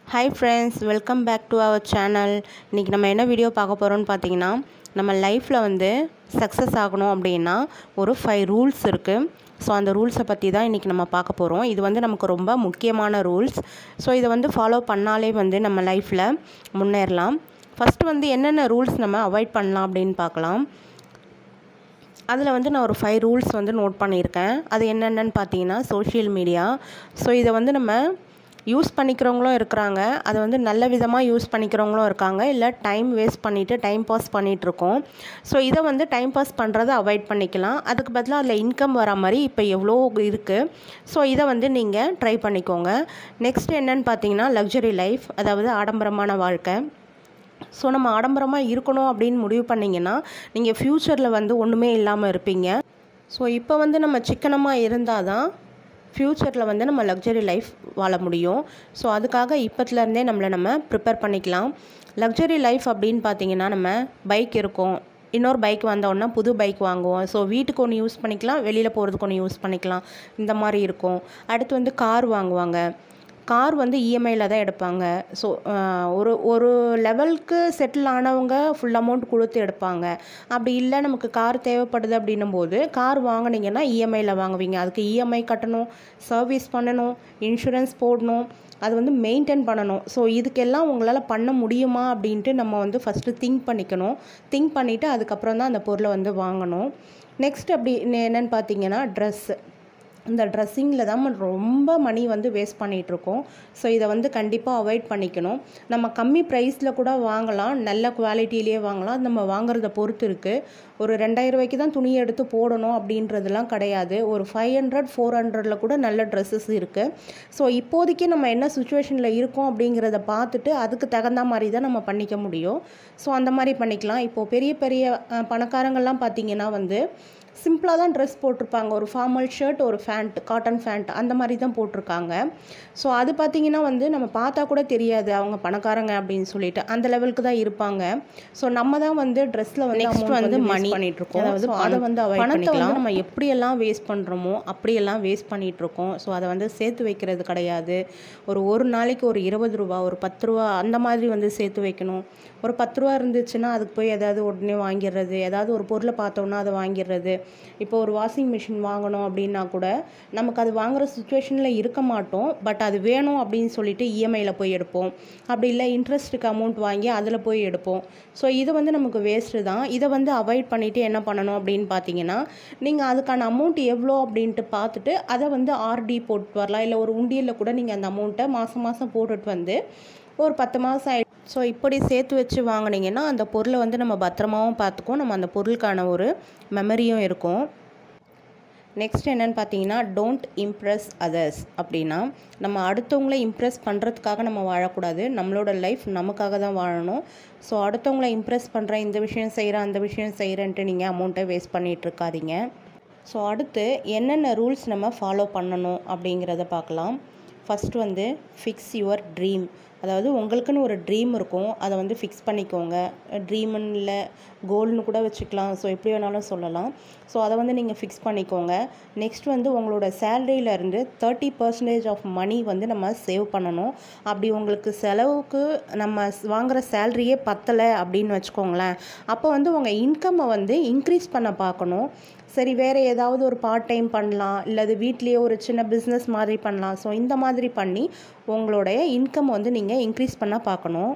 hi friends welcome back to our channel இன்றைக்கி நம்ம என்ன வீடியோ பார்க்க போகிறோம்னு பார்த்தீங்கன்னா நம்ம லைஃப்பில் வந்து சக்ஸஸ் ஆகணும் அப்படின்னா ஒரு ஃபைவ் ரூல்ஸ் இருக்குது ஸோ அந்த ரூல்ஸை பற்றி தான் இன்றைக்கி நம்ம பார்க்க போகிறோம் இது வந்து நமக்கு ரொம்ப முக்கியமான ரூல்ஸ் ஸோ இதை வந்து ஃபாலோ பண்ணாலே வந்து நம்ம லைஃப்பில் முன்னேறலாம் ஃபஸ்ட்டு வந்து என்னென்ன ரூல்ஸ் நம்ம அவாய்ட் பண்ணலாம் அப்படின்னு பார்க்கலாம் அதில் வந்து நான் ஒரு ஃபைவ் ரூல்ஸ் வந்து நோட் பண்ணியிருக்கேன் அது என்னென்னு பார்த்தீங்கன்னா சோஷியல் மீடியா ஸோ இதை வந்து நம்ம யூஸ் பண்ணிக்கிறவங்களும் இருக்கிறாங்க அதை வந்து நல்ல விதமாக யூஸ் பண்ணிக்கிறவங்களும் இருக்காங்க இல்லை டைம் வேஸ்ட் பண்ணிவிட்டு டைம் பாஸ் பண்ணிகிட்ருக்கோம் ஸோ இதை வந்து டைம் பாஸ் பண்ணுறதை அவாய்ட் பண்ணிக்கலாம் அதுக்கு பதிலாக அதில் இன்கம் வர மாதிரி இப்போ எவ்வளோ இருக்குது ஸோ இதை வந்து நீங்கள் ட்ரை பண்ணிக்கோங்க நெக்ஸ்ட் என்னன்னு பார்த்தீங்கன்னா லக்ஸரி லைஃப் அதாவது ஆடம்பரமான வாழ்க்கை ஸோ நம்ம ஆடம்பரமாக இருக்கணும் அப்படின்னு முடிவு பண்ணிங்கன்னா நீங்கள் ஃப்யூச்சரில் வந்து ஒன்றுமே இல்லாமல் இருப்பீங்க ஸோ இப்போ வந்து நம்ம சிக்கனமாக இருந்தால் தான் ஃப்யூச்சரில் வந்து நம்ம லக்ஸரி லைஃப் வாழ முடியும் ஸோ அதுக்காக இப்போத்துலேருந்தே நம்மளை நம்ம ப்ரிப்பேர் பண்ணிக்கலாம் லக்ஸரி லைஃப் அப்படின்னு பார்த்தீங்கன்னா நம்ம பைக் இருக்கும் இன்னொரு பைக் வந்தோடனே புது பைக் வாங்குவோம் ஸோ வீட்டுக்கு ஒன்று யூஸ் பண்ணிக்கலாம் வெளியில் போகிறதுக்கு ஒன்று யூஸ் பண்ணிக்கலாம் இந்த மாதிரி இருக்கும் அடுத்து வந்து கார் வாங்குவாங்க கார் வந்து இஎம்ஐயில் தான் எடுப்பாங்க ஸோ ஒரு ஒரு லெவலுக்கு செட்டில் ஆனவங்க ஃபுல் அமௌண்ட் கொடுத்து எடுப்பாங்க அப்படி இல்லை நமக்கு கார் தேவைப்படுது அப்படின்னும் போது கார் வாங்கினீங்கன்னா இஎம்ஐயில் வாங்குவீங்க அதுக்கு இஎம்ஐ கட்டணும் சர்வீஸ் பண்ணணும் இன்சூரன்ஸ் போடணும் அது வந்து மெயின்டைன் பண்ணணும் ஸோ இதுக்கெல்லாம் உங்களால் பண்ண முடியுமா அப்படின்ட்டு நம்ம வந்து ஃபஸ்ட்டு திங்க் பண்ணிக்கணும் திங்க் பண்ணிவிட்டு அதுக்கப்புறம் தான் அந்த பொருளை வந்து வாங்கணும் நெக்ஸ்ட் அப்படி என்னென்னு பார்த்தீங்கன்னா ட்ரெஸ்ஸு இந்த ட்ரெஸ்ஸிங்கில் தான் நம்ம ரொம்ப மணி வந்து வேஸ்ட் பண்ணிகிட்ருக்கோம் ஸோ இதை வந்து கண்டிப்பாக அவாய்ட் பண்ணிக்கணும் நம்ம கம்மி ப்ரைஸில் கூட வாங்கலாம் நல்ல குவாலிட்டியிலே வாங்கலாம் நம்ம வாங்குறத பொறுத்து இருக்குது ஒரு ரெண்டாயிரம் ரூபாய்க்கு தான் துணி எடுத்து போடணும் அப்படின்றதுலாம் கிடையாது ஒரு ஃபைவ் ஹண்ட்ரட் ஃபோர் ஹண்ட்ரடில் கூட நல்ல ட்ரெஸ்ஸஸ் இருக்குது ஸோ இப்போதைக்கு நம்ம என்ன சுச்சுவேஷனில் இருக்கோம் அப்படிங்கிறத பார்த்துட்டு அதுக்கு தகுந்த மாதிரி தான் நம்ம பண்ணிக்க முடியும் ஸோ அந்த மாதிரி பண்ணிக்கலாம் இப்போது பெரிய பெரிய பணக்காரங்கள்லாம் பார்த்திங்கன்னா வந்து சிம்பிளாக தான் ட்ரெஸ் போட்டிருப்பாங்க ஒரு ஃபார்மல் ஷர்ட் ஒரு ஃபேண்ட் காட்டன் ஃபேண்ட் அந்த மாதிரி தான் போட்டிருக்காங்க ஸோ அது பார்த்திங்கன்னா வந்து நம்ம பார்த்தா கூட தெரியாது அவங்க பணக்காரங்க அப்படின்னு சொல்லிட்டு அந்த லெவலுக்கு தான் இருப்பாங்க ஸோ நம்ம தான் வந்து ட்ரெஸ்ஸில் வந்து நெக்ஸ்ட் வந்து மணி பண்ணிட்டு இருக்கோம் அதாவது அதை வந்து பணத்தை வந்து நம்ம எப்படியெல்லாம் வேஸ்ட் பண்ணுறோமோ அப்படியெல்லாம் வேஸ்ட் பண்ணிட்டு இருக்கோம் ஸோ அதை வந்து சேர்த்து வைக்கிறது கிடையாது ஒரு ஒரு நாளைக்கு ஒரு இருபது ரூபா ஒரு பத்து ரூபா அந்த மாதிரி வந்து சேர்த்து வைக்கணும் ஒரு பத்து ரூபா இருந்துச்சுன்னா அதுக்கு போய் ஏதாவது உடனே வாங்கிடுறது ஏதாவது ஒரு பொருளை பார்த்தோன்னா அதை வாங்கிடுறது இப்போ ஒரு வாஷிங் மிஷின் வாங்கணும் அப்படின்னா கூட நமக்கு அது வாங்குகிற சுச்சுவேஷனில் இருக்க மாட்டோம் பட் அது வேணும் அப்படின்னு சொல்லிட்டு இஎம்ஐயில் போய் எடுப்போம் அப்படி இல்லை இன்ட்ரெஸ்ட்டுக்கு அமௌண்ட் வாங்கி அதில் போய் எடுப்போம் ஸோ இது வந்து நமக்கு வேஸ்ட்டு தான் இதை வந்து அவாய்ட் பண்ணிவிட்டு என்ன பண்ணணும் அப்படின்னு பார்த்தீங்கன்னா நீங்கள் அதுக்கான அமௌண்ட் எவ்வளோ அப்படின்ட்டு பார்த்துட்டு அதை வந்து ஆர்டி போட்டு வரலாம் இல்லை ஒரு உண்டியலில் கூட நீங்கள் அந்த அமௌண்ட்டை மாதம் மாதம் போட்டுட்டு வந்து ஒரு பத்து மாதம் ஆகி ஸோ இப்படி சேர்த்து வச்சு வாங்கினீங்கன்னா அந்த பொருளை வந்து நம்ம பத்திரமாவும் பார்த்துக்குவோம் நம்ம அந்த பொருளுக்கான ஒரு மெமரியும் இருக்கும் நெக்ஸ்ட் என்னென்னு பார்த்தீங்கன்னா டோன்ட் இம்ப்ரெஸ் அதர்ஸ் அப்படின்னா நம்ம அடுத்தவங்கள இம்ப்ரெஸ் பண்ணுறதுக்காக நம்ம வாழக்கூடாது நம்மளோட லைஃப் நமக்காக தான் வாழணும் ஸோ அடுத்தவங்கள இம்ப்ரெஸ் பண்ணுறேன் இந்த விஷயம் செய்கிறேன் அந்த விஷயம் செய்கிறேன்ட்டு நீங்கள் அமௌண்ட்டை வேஸ்ட் பண்ணிகிட்டு இருக்காதீங்க ஸோ அடுத்து என்னென்ன ரூல்ஸ் நம்ம ஃபாலோ பண்ணணும் அப்படிங்கிறத பார்க்கலாம் ஃபஸ்ட் வந்து ஃபிக்ஸ் யுவர் ட்ரீம் அதாவது உங்களுக்குன்னு ஒரு ட்ரீம் இருக்கும் அதை வந்து ஃபிக்ஸ் பண்ணிக்கோங்க ட்ரீம்னு இல்லை கோல்னு கூட வச்சுக்கலாம் ஸோ எப்படி வேணாலும் சொல்லலாம் ஸோ அதை வந்து நீங்கள் ஃபிக்ஸ் பண்ணிக்கோங்க நெக்ஸ்ட் வந்து உங்களோட சேலரியிலேருந்து தேர்ட்டி பர்சன்டேஜ் ஆஃப் மணி வந்து நம்ம சேவ் பண்ணணும் அப்படி உங்களுக்கு செலவுக்கு நம்ம வாங்குகிற சேலரியே பத்தலை அப்படின்னு வச்சுக்கோங்களேன் அப்போ வந்து உங்கள் இன்கம்மை வந்து இன்க்ரீஸ் பண்ண பார்க்கணும் சரி வேறு ஏதாவது ஒரு பார்ட் டைம் பண்ணலாம் இல்லது வீட்லேயே ஒரு சின்ன பிஸ்னஸ் மாதிரி பண்ணலாம் ஸோ இந்த மாதிரி பண்ணி உங்களுடைய இன்கம் வந்து நீங்கள் இன்க்ரீஸ் பண்ண பார்க்கணும்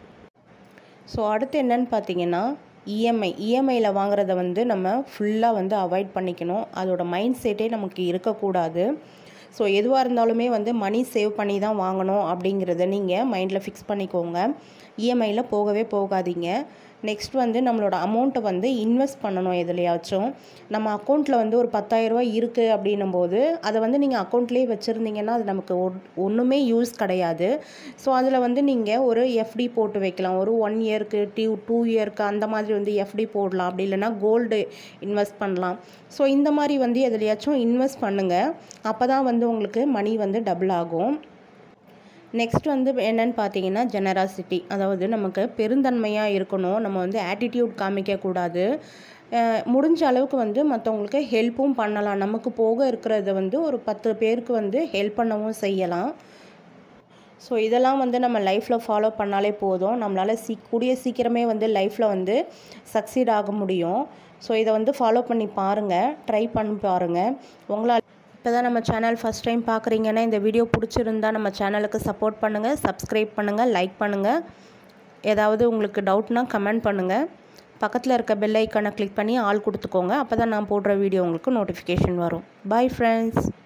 ஸோ அடுத்து என்னன்னு பார்த்தீங்கன்னா இஎம்ஐ இஎம்ஐயில் வாங்குறத வந்து நம்ம ஃபுல்லாக வந்து அவாய்ட் பண்ணிக்கணும் அதோட மைண்ட் செட்டே நமக்கு இருக்கக்கூடாது ஸோ எதுவாக இருந்தாலுமே வந்து மணி சேவ் பண்ணி தான் வாங்கணும் அப்படிங்கிறத நீங்கள் மைண்டில் ஃபிக்ஸ் பண்ணிக்கோங்க இஎம்ஐயில் போகவே போகாதீங்க நெக்ஸ்ட் வந்து நம்மளோட அமௌண்ட்டை வந்து இன்வெஸ்ட் பண்ணணும் எதுலையாச்சும் நம்ம அக்கௌண்ட்டில் வந்து ஒரு பத்தாயிரரூபா இருக்குது அப்படின்னும் போது அதை வந்து நீங்கள் அக்கௌண்ட்லேயே வச்சுருந்தீங்கன்னா அது நமக்கு ஒன்றுமே யூஸ் கிடையாது ஸோ அதில் வந்து நீங்கள் ஒரு எஃப்டி போட்டு வைக்கலாம் ஒரு ஒன் இயருக்கு டியூ டூ இயருக்கு அந்த மாதிரி வந்து எஃப்டி போடலாம் அப்படி இல்லைன்னா கோல்டு இன்வெஸ்ட் பண்ணலாம் ஸோ இந்த மாதிரி வந்து எதுலையாச்சும் இன்வெஸ்ட் பண்ணுங்கள் அப்போ தான் வந்து உங்களுக்கு மணி வந்து டபுள் ஆகும் நெக்ஸ்ட் வந்து என்னன்னு பார்த்தீங்கன்னா ஜெனராசிட்டி அதாவது நமக்கு பெருந்தன்மையாக இருக்கணும் நம்ம வந்து ஆட்டிடியூட் காமிக்கக்கூடாது முடிஞ்ச அளவுக்கு வந்து மற்றவங்களுக்கு ஹெல்ப்பும் பண்ணலாம் நமக்கு போக இருக்கிறத வந்து ஒரு பத்து பேருக்கு வந்து ஹெல்ப் பண்ணவும் செய்யலாம் ஸோ இதெல்லாம் வந்து நம்ம லைஃப்பில் ஃபாலோ பண்ணாலே போதும் நம்மளால் சீ கூடிய சீக்கிரமே வந்து லைஃப்பில் வந்து சக்சீட் ஆக முடியும் ஸோ இதை வந்து ஃபாலோ பண்ணி பாருங்கள் ட்ரை பண்ணி பாருங்கள் உங்களால் இப்போ தான் நம்ம சேனல் ஃபஸ்ட் டைம் பார்க்குறீங்கன்னா இந்த வீடியோ பிடிச்சிருந்தா நம்ம சேனலுக்கு சப்போர்ட் பண்ணுங்கள் சப்ஸ்கிரைப் பண்ணுங்கள் லைக் பண்ணுங்கள் ஏதாவது உங்களுக்கு டவுட்னா கமெண்ட் பண்ணுங்கள் பக்கத்தில் இருக்க பெல் ஐக்கானை கிளிக் பண்ணி ஆள் கொடுத்துக்கோங்க அப்போ தான் நான் போடுற வீடியோ உங்களுக்கு நோட்டிஃபிகேஷன் வரும் பாய் ஃப்ரெண்ட்ஸ்